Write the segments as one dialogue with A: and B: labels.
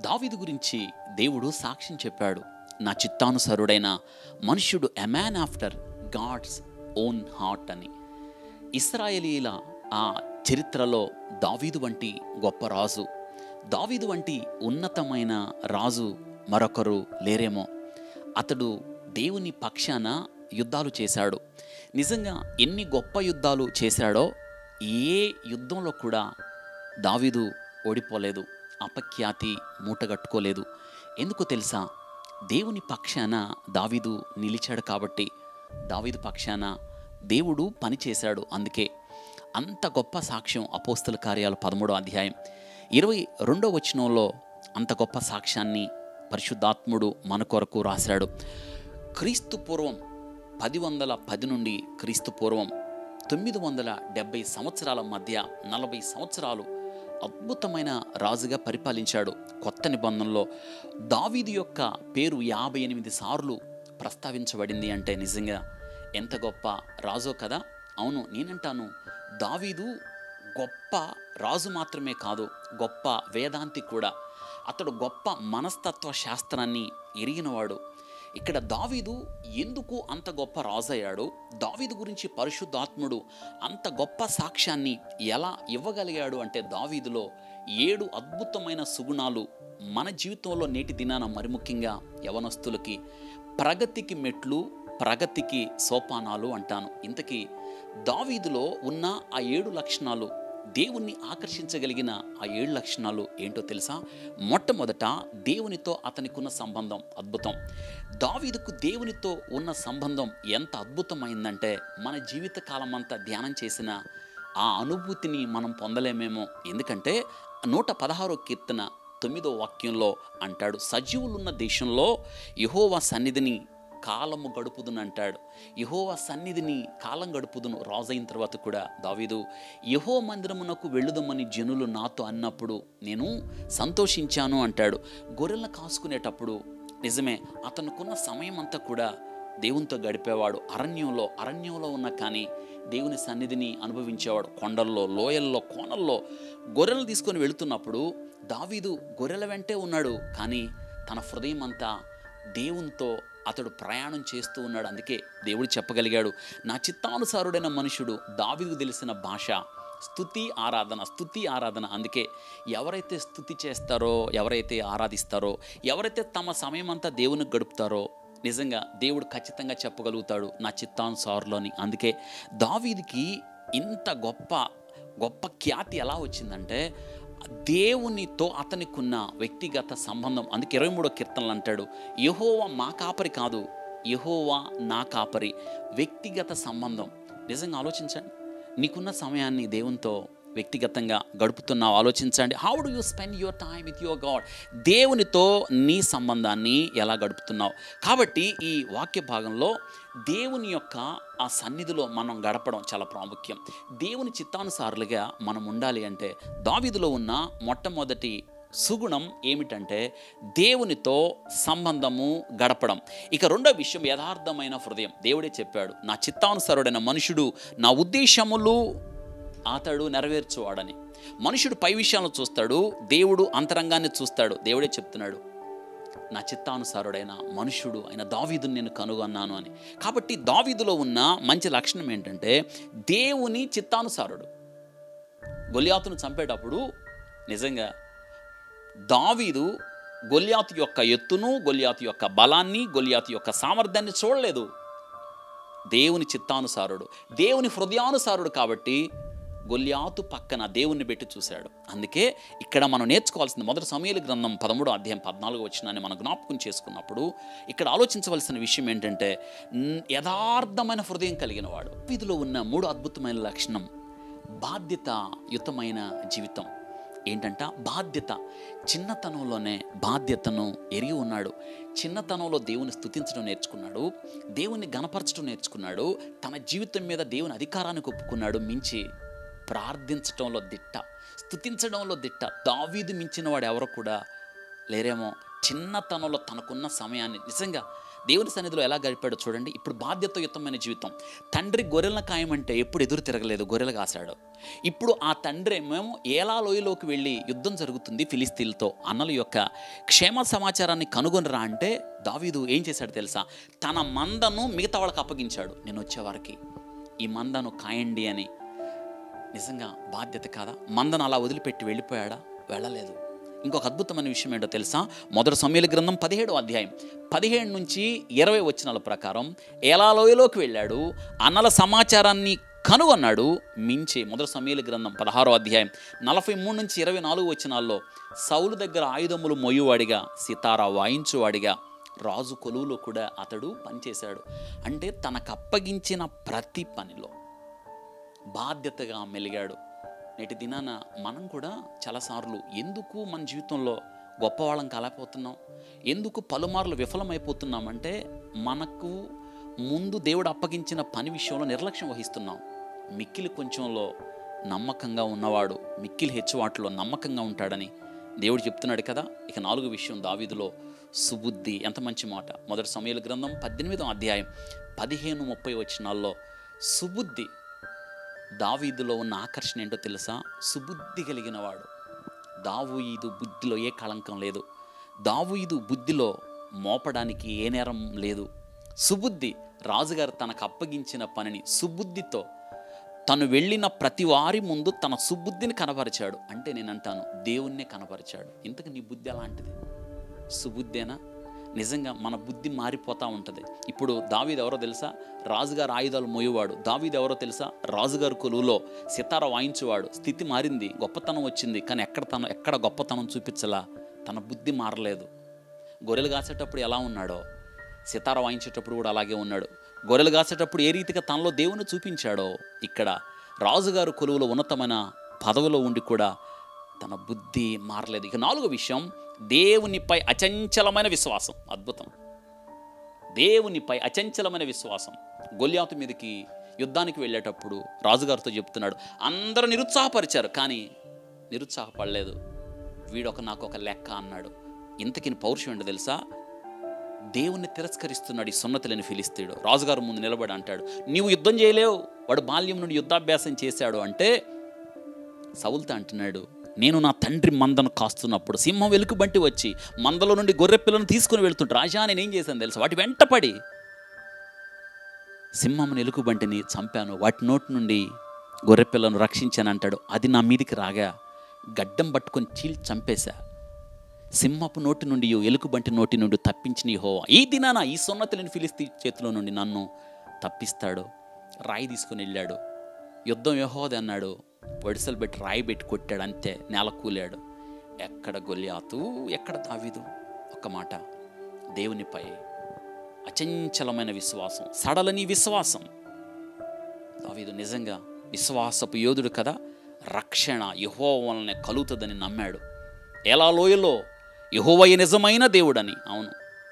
A: దావీదు గురించి దేవుడు సాక్ష్యం చెప్పాడు నా చిత్తానుసరుడైన మనుష్యుడు a man after God's own heart అని ఇస్రాయేలీల ఆ చరిత్రలో దావీదు వంటి గొప్ప రాజు దావీదు వంటి ఉన్నతమైన రాజు మరొకరు లేరేమో అతడు దేవుని పక్షాన యుద్ధాలు చేశాడు నిజంగా ఎన్ని గొప్ప యుద్ధాలు చేశాడో ఏ యుద్ధంలో కూడా దావీదు ఓడిపోలేదు అపఖ్యాతి మూటగట్టుకోలేదు ఎందుకో తెలుసా దేవుని పక్షాన దావీదు నిలిచాడు కాబట్టి దావీదు పక్షాన దేవుడు పనిచేశాడు అందుకే అంత గొప్ప సాక్ష్యం అపోస్తల కార్యాలు పదమూడో అధ్యాయం ఇరవై రెండో వచనంలో అంత గొప్ప సాక్ష్యాన్ని పరిశుద్ధాత్ముడు మన కొరకు రాశాడు క్రీస్తు పూర్వం పది వందల పది నుండి క్రీస్తు పూర్వం తొమ్మిది వందల డెబ్బై సంవత్సరాల మధ్య నలభై సంవత్సరాలు అద్భుతమైన రాజుగా పరిపాలించాడు కొత్త నిబంధనలో దావీదు యొక్క పేరు యాభై ఎనిమిది సార్లు ప్రస్తావించబడింది అంటే నిజంగా ఎంత గొప్ప రాజో కదా అవును నేనంటాను దావీదు గొప్ప రాజు మాత్రమే కాదు గొప్ప వేదాంతి కూడా అతడు గొప్ప మనస్తత్వ శాస్త్రాన్ని ఎరిగినవాడు ఇక్కడ దావీదు ఎందుకు అంత గొప్ప రాజయ్యాడు దావీదు గురించి పరిశుద్ధాత్ముడు అంత గొప్ప సాక్ష్యాన్ని ఎలా ఇవ్వగలిగాడు అంటే దావీదులో ఏడు అద్భుతమైన సుగుణాలు మన జీవితంలో నేటి దినాన మరి ముఖ్యంగా యవనస్తులకి ప్రగతికి మెట్లు ప్రగతికి సోపానాలు అంటాను ఇంతకీ దావీదులో ఉన్న ఆ ఏడు లక్షణాలు దేవుణ్ణి ఆకర్షించగలిగిన ఆ ఏడు లక్షణాలు ఏంటో తెలుసా మొట్టమొదట దేవునితో అతనికున్న సంబంధం అద్భుతం దావీదుకు దేవునితో ఉన్న సంబంధం ఎంత అద్భుతమైందంటే మన జీవిత కాలం అంతా ధ్యానం చేసిన ఆ అనుభూతిని మనం పొందలేమేమో ఎందుకంటే నూట పదహారో కీర్తన తొమ్మిదో వాక్యంలో అంటాడు సజీవులున్న దేశంలో యహోవా సన్నిధిని కాలము గడుపుదును అంటాడు యహోవా సన్నిధిని కాలం గడుపుదును రాజైన తర్వాత కూడా దావీదు యహో మందిరమునకు వెళ్ళుదమని జనులు నాతో అన్నప్పుడు నేను సంతోషించాను అంటాడు గొర్రెలను కాసుకునేటప్పుడు నిజమే అతనుకున్న సమయం అంతా కూడా దేవునితో గడిపేవాడు అరణ్యంలో అరణ్యంలో ఉన్న కానీ దేవుని సన్నిధిని అనుభవించేవాడు కొండల్లో లోయల్లో కోనల్లో గొర్రెలు తీసుకొని వెళుతున్నప్పుడు దావీదు గొర్రెల వెంటే ఉన్నాడు కానీ తన హృదయం అంతా దేవునితో అతడు ప్రయాణం చేస్తూ ఉన్నాడు అందుకే దేవుడు చెప్పగలిగాడు నా చిత్తానుసారుడైన మనుషుడు దావీదు తెలిసిన భాష స్థుతి ఆరాధన స్థుతి ఆరాధన అందుకే ఎవరైతే స్థుతి చేస్తారో ఎవరైతే ఆరాధిస్తారో ఎవరైతే తమ సమయం అంతా దేవునికి గడుపుతారో నిజంగా దేవుడు ఖచ్చితంగా చెప్పగలుగుతాడు నా చిత్తానుసారులోని అందుకే దావీదికి ఇంత గొప్ప గొప్ప ఖ్యాతి ఎలా వచ్చిందంటే దేవునితో అతనికున్న వ్యక్తిగత సంబంధం అందుకే ఇరవై మూడో కీర్తనలు అంటాడు యహోవా మా కాపరి కాదు యహోవా నా కాపరి వ్యక్తిగత సంబంధం నిజంగా ఆలోచించండి నీకున్న సమయాన్ని దేవునితో వ్యక్తిగతంగా గడుపుతున్నావు ఆలోచించండి how do you spend your time with your God దేవునితో నీ సంబంధాన్ని ఎలా గడుపుతున్నావు కాబట్టి ఈ వాక్య భాగంలో దేవుని యొక్క ఆ సన్నిధిలో మనం గడపడం చాలా ప్రాముఖ్యం దేవుని చిత్తానుసారులుగా మనం ఉండాలి అంటే దావిదిలో ఉన్న మొట్టమొదటి సుగుణం ఏమిటంటే దేవునితో సంబంధము గడపడం ఇక రెండో విషయం యథార్థమైన హృదయం దేవుడే చెప్పాడు నా చిత్తానుసారుడైన మనుషుడు నా ఉద్దేశములు అతడు నెరవేర్చువాడని మనుషుడు పై విషయాలను చూస్తాడు దేవుడు అంతరంగాన్ని చూస్తాడు దేవుడే చెప్తున్నాడు నా చిత్తానుసారుడైన మనుషుడు అయిన దావీదుని నేను కనుగొన్నాను అని కాబట్టి దావీదులో ఉన్న మంచి లక్షణం ఏంటంటే దేవుని చిత్తానుసారుడు గొలియాతును చంపేటప్పుడు నిజంగా దావీదు గొలియాతు యొక్క ఎత్తును గొలియాతు యొక్క బలాన్ని గొలియాతు యొక్క సామర్థ్యాన్ని చూడలేదు దేవుని చిత్తానుసారుడు దేవుని హృదయానుసారుడు కాబట్టి గొల్యాతు పక్కన దేవుణ్ణి పెట్టి చూశాడు అందుకే ఇక్కడ మనం నేర్చుకోవాల్సింది మొదటి సమయాల గ్రంథం పదమూడో అధ్యాయం పద్నాలుగు వచ్చినాన్ని మనం జ్ఞాపకం చేసుకున్నప్పుడు ఇక్కడ ఆలోచించవలసిన విషయం ఏంటంటే న్- యథార్థమైన హృదయం కలిగిన వాడు వీధిలో ఉన్న మూడు అద్భుతమైన లక్షణం బాధ్యతాయుతమైన జీవితం ఏంటంట బాధ్యత చిన్నతనంలోనే బాధ్యతను ఎరిగి ఉన్నాడు చిన్నతనంలో దేవుని స్తుతించడం నేర్చుకున్నాడు దేవుని గణపరచడం నేర్చుకున్నాడు తన జీవితం మీద దేవుని అధికారాన్ని ఒప్పుకున్నాడు మించి ప్రార్థించడంలో దిట్ట స్తుతించడంలో దిట్ట దావీదు మించిన వాడు ఎవరో కూడా లేరేమో చిన్నతనంలో తనకున్న సమయాన్ని నిజంగా దేవుని సన్నిధిలో ఎలా గడిపాడో చూడండి ఇప్పుడు బాధ్యతయుతమైన జీవితం తండ్రి గొర్రెలను కాయమంటే ఎప్పుడు ఎదురు తిరగలేదు గొర్రెలు కాశాడు ఇప్పుడు ఆ తండ్రి మేము ఏలా లోయలోకి వెళ్ళి యుద్ధం జరుగుతుంది ఫిలిస్తీన్లతో అన్నల యొక్క క్షేమ సమాచారాన్ని కనుగొనరా అంటే దావీదు ఏం చేశాడు తెలుసా తన మందను మిగతా వాళ్ళకి అప్పగించాడు నేను వచ్చేవారికి ఈ మందను కాయండి అని నిజంగా బాధ్యత కాదా మందను అలా వదిలిపెట్టి వెళ్ళిపోయాడా వెళ్ళలేదు ఇంకొక అద్భుతమైన విషయం ఏంటో తెలుసా మొదటి సమయాల గ్రంథం పదిహేడు అధ్యాయం పదిహేడు నుంచి ఇరవై వచనాల ప్రకారం ఎలా లోయలోకి వెళ్ళాడు అన్నల సమాచారాన్ని కనుగొన్నాడు మించి మొదటి సమయాల గ్రంథం పదహారో అధ్యాయం నలభై మూడు నుంచి ఇరవై నాలుగు వచనాల్లో సౌలు దగ్గర ఆయుధములు మొయ్యువాడిగా సితారా వాయించువాడిగా రాజు కొలువులో కూడా అతడు పనిచేశాడు అంటే తనకు అప్పగించిన ప్రతి పనిలో బాధ్యతగా మెలిగాడు నేటి దినాన మనం కూడా చాలాసార్లు ఎందుకు మన జీవితంలో గొప్పవాళ్ళం కాలేకపోతున్నాం ఎందుకు పలుమార్లు విఫలమైపోతున్నామంటే మనకు ముందు దేవుడు అప్పగించిన పని విషయంలో నిర్లక్ష్యం వహిస్తున్నాం మిక్కిలి కొంచెంలో నమ్మకంగా ఉన్నవాడు మిక్కిలి హెచ్చు వాటిలో నమ్మకంగా ఉంటాడని దేవుడు చెప్తున్నాడు కదా ఇక నాలుగు విషయం దావీదులో సుబుద్ధి ఎంత మంచి మాట మొదటి సమయాల గ్రంథం పద్దెనిమిదో అధ్యాయం పదిహేను ముప్పై వచనాల్లో సుబుద్ధి దావీదులో ఉన్న ఆకర్షణ ఏంటో తెలుసా సుబుద్ధి కలిగిన వాడు దావీదు బుద్ధిలో ఏ కళంకం లేదు దావీదు బుద్ధిలో మోపడానికి ఏ నేరం లేదు సుబుద్ధి రాజుగారు తనకు అప్పగించిన పనిని సుబుద్ధితో తను వెళ్ళిన ప్రతి వారి ముందు తన సుబుద్ధిని కనపరిచాడు అంటే నేను అంటాను దేవుణ్ణే కనపరిచాడు ఇంతకు నీ బుద్ధి అలాంటిది సుబుద్ధేనా నిజంగా మన బుద్ధి మారిపోతూ ఉంటుంది ఇప్పుడు దావీది ఎవరో తెలుసా రాజుగారు ఆయుధాలు మోయేవాడు దావీది ఎవరో తెలుసా రాజుగారు కొలువులో సితార వాయించేవాడు స్థితి మారింది గొప్పతనం వచ్చింది కానీ ఎక్కడ తన ఎక్కడ గొప్పతనం చూపించలా తన బుద్ధి మారలేదు గొర్రెలు కాసేటప్పుడు ఎలా ఉన్నాడో సితార వాయించేటప్పుడు కూడా అలాగే ఉన్నాడు గొర్రెలు కాసేటప్పుడు ఏ రీతిగా తనలో దేవుని చూపించాడో ఇక్కడ రాజుగారు కొలువులో ఉన్నతమైన పదవిలో ఉండి కూడా తన బుద్ధి మారలేదు ఇక నాలుగో విషయం దేవునిపై అచంచలమైన విశ్వాసం అద్భుతం దేవునిపై అచంచలమైన విశ్వాసం గొల్యాతు మీదకి యుద్ధానికి వెళ్ళేటప్పుడు రాజుగారితో చెప్తున్నాడు అందరూ నిరుత్సాహపరిచారు కానీ నిరుత్సాహపడలేదు వీడొక నాకు ఒక లెక్క అన్నాడు ఇంతకి పౌరుషం ఏంటో తెలుసా దేవుణ్ణి తిరస్కరిస్తున్నాడు ఈ సున్నతులని ఫిలిస్తీడు రాజుగారు ముందు నిలబడి అంటాడు నీవు యుద్ధం చేయలేవు వాడు బాల్యం నుండి యుద్ధాభ్యాసం చేశాడు అంటే సౌల్తో అంటున్నాడు నేను నా తండ్రి మందను కాస్తున్నప్పుడు సింహం వెలుకుబంటి వచ్చి మందలో నుండి గొర్రె పిల్లను తీసుకుని వెళ్తుంటే రాజా నేను ఏం చేశాను తెలుసు వాటి వెంటపడి సింహం ఎలుగుబంటిని చంపాను వాటి నోటి నుండి గొర్రె పిల్లను రక్షించాను అంటాడు అది నా మీదికి రాగా గడ్డం పట్టుకొని చీల్ చంపేశా సింహపు నోటి నుండి ఎలుగుబంటి నోటి నుండి తప్పించిన హో ఈ దినాన ఈ సున్నతులని ఫిలిస్తీ చేతిలో నుండి నన్ను తప్పిస్తాడు రాయి తీసుకుని వెళ్ళాడు యుద్ధం యహోది అన్నాడు వడిసలు పెట్టి రాయి పెట్టి కొట్టాడు అంతే నేల కూలాడు ఎక్కడ గొల్యాతు ఎక్కడ దావీదు ఒక్క మాట దేవునిపై అచంచలమైన విశ్వాసం సడలని విశ్వాసం దావీదు నిజంగా విశ్వాసపు యోధుడు కదా రక్షణ యహో వలనే కలుగుతుందని నమ్మాడు ఎలా లోయలో యహోవయ్య నిజమైన దేవుడని అవును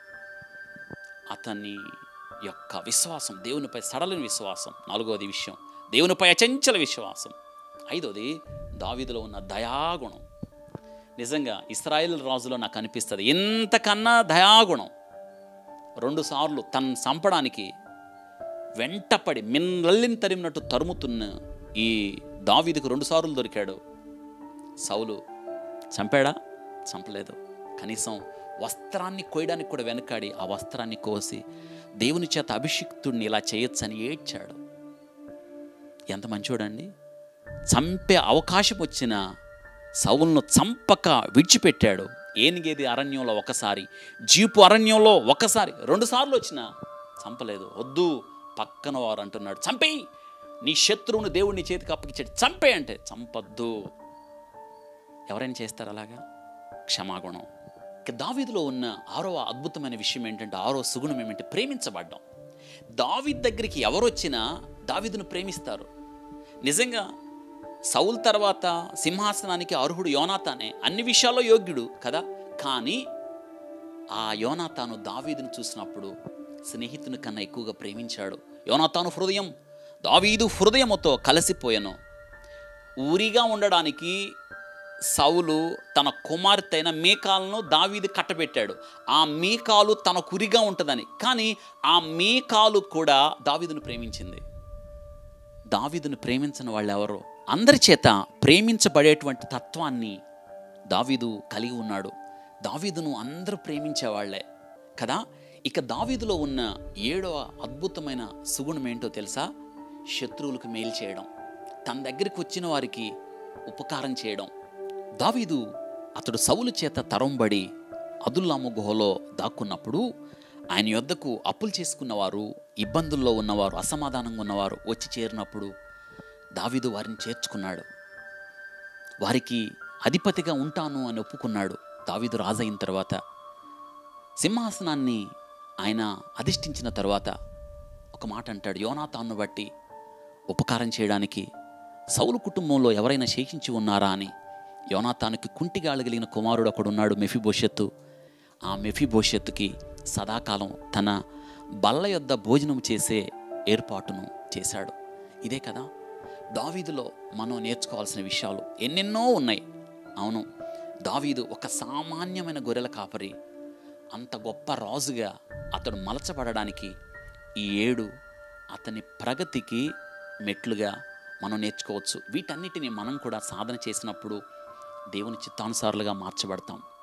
A: అతని యొక్క విశ్వాసం దేవునిపై సడలని విశ్వాసం నాలుగవది విషయం దేవునిపై అచంచల విశ్వాసం ఐదోది దావీదులో ఉన్న దయాగుణం నిజంగా ఇస్రాయేల్ రాజులో నాకు అనిపిస్తుంది ఇంతకన్నా దయాగుణం రెండుసార్లు తను చంపడానికి వెంటపడి మిన్నల్లిని తరిమినట్టు తరుముతున్న ఈ దావీదుకు రెండుసార్లు దొరికాడు సౌలు చంపాడా చంపలేదు కనీసం వస్త్రాన్ని కోయడానికి కూడా వెనకాడి ఆ వస్త్రాన్ని కోసి దేవుని చేత అభిషిక్తుడిని ఇలా చేయొచ్చని ఏడ్చాడు ఎంత మంచోడండి చంపే అవకాశం వచ్చిన సౌలును చంపక విడిచిపెట్టాడు ఏనిగేది అరణ్యంలో ఒకసారి జీపు అరణ్యంలో ఒకసారి రెండుసార్లు వచ్చిన చంపలేదు వద్దు పక్కన వారు అంటున్నాడు చంపేయి నీ శత్రువుని దేవుడిని చేతికి అప్పగించాడు చంపే అంటే చంపద్దు ఎవరైనా చేస్తారు అలాగా క్షమాగుణం ఇక దావీదులో ఉన్న ఆరో అద్భుతమైన విషయం ఏంటంటే ఆరో సుగుణం ఏమంటే ప్రేమించబడ్డం దావీద్ దగ్గరికి ఎవరు వచ్చినా దావీదును ప్రేమిస్తారు నిజంగా సౌల్ తర్వాత సింహాసనానికి అర్హుడు యోనాతానే అన్ని విషయాల్లో యోగ్యుడు కదా కానీ ఆ యోనాతాను దావీదును చూసినప్పుడు స్నేహితుని కన్నా ఎక్కువగా ప్రేమించాడు యోనాతాను హృదయం దావీదు హృదయముతో కలిసిపోయాను ఊరిగా ఉండడానికి సౌలు తన కుమార్తె అయిన మీకాలను దావీదు కట్టబెట్టాడు ఆ మీకాలు తన కురిగా ఉంటుందని కానీ ఆ మీకాలు కూడా దావీదును ప్రేమించింది దావీదును ప్రేమించని వాళ్ళు ఎవరు అందరి చేత ప్రేమించబడేటువంటి తత్వాన్ని దావీదు కలిగి ఉన్నాడు దావీదును అందరూ ప్రేమించేవాళ్లే కదా ఇక దావీదులో ఉన్న ఏడవ అద్భుతమైన సుగుణం ఏంటో తెలుసా శత్రువులకు మేలు చేయడం తన దగ్గరికి వచ్చిన వారికి ఉపకారం చేయడం దావీదు అతడు సౌలు చేత తరంబడి అదుల్లాము గుహలో దాక్కున్నప్పుడు ఆయన యొద్దకు అప్పులు చేసుకున్నవారు ఇబ్బందుల్లో ఉన్నవారు అసమాధానంగా ఉన్నవారు వచ్చి చేరినప్పుడు దావీదు వారిని చేర్చుకున్నాడు వారికి అధిపతిగా ఉంటాను అని ఒప్పుకున్నాడు దావీదు రాజైన తర్వాత సింహాసనాన్ని ఆయన అధిష్ఠించిన తర్వాత ఒక మాట అంటాడు యోనాతాన్ను బట్టి ఉపకారం చేయడానికి సౌలు కుటుంబంలో ఎవరైనా శేషించి ఉన్నారా అని యోనాతానుకి కుంటిగాళగలిగిన కుమారుడు ఒకడున్నాడు మెఫిభోషత్తు ఆ మెఫిభోషత్తుకి సదాకాలం తన బల్ల యొద్ద భోజనం చేసే ఏర్పాటును చేశాడు ఇదే కదా దావీదులో మనం నేర్చుకోవాల్సిన విషయాలు ఎన్నెన్నో ఉన్నాయి అవును దావీదు ఒక సామాన్యమైన గొర్రెల కాపరి అంత గొప్ప రాజుగా అతడు మలచబడడానికి ఈ ఏడు అతని ప్రగతికి మెట్లుగా మనం నేర్చుకోవచ్చు వీటన్నిటిని మనం కూడా సాధన చేసినప్పుడు దేవుని చిత్తానుసారులుగా మార్చబడతాం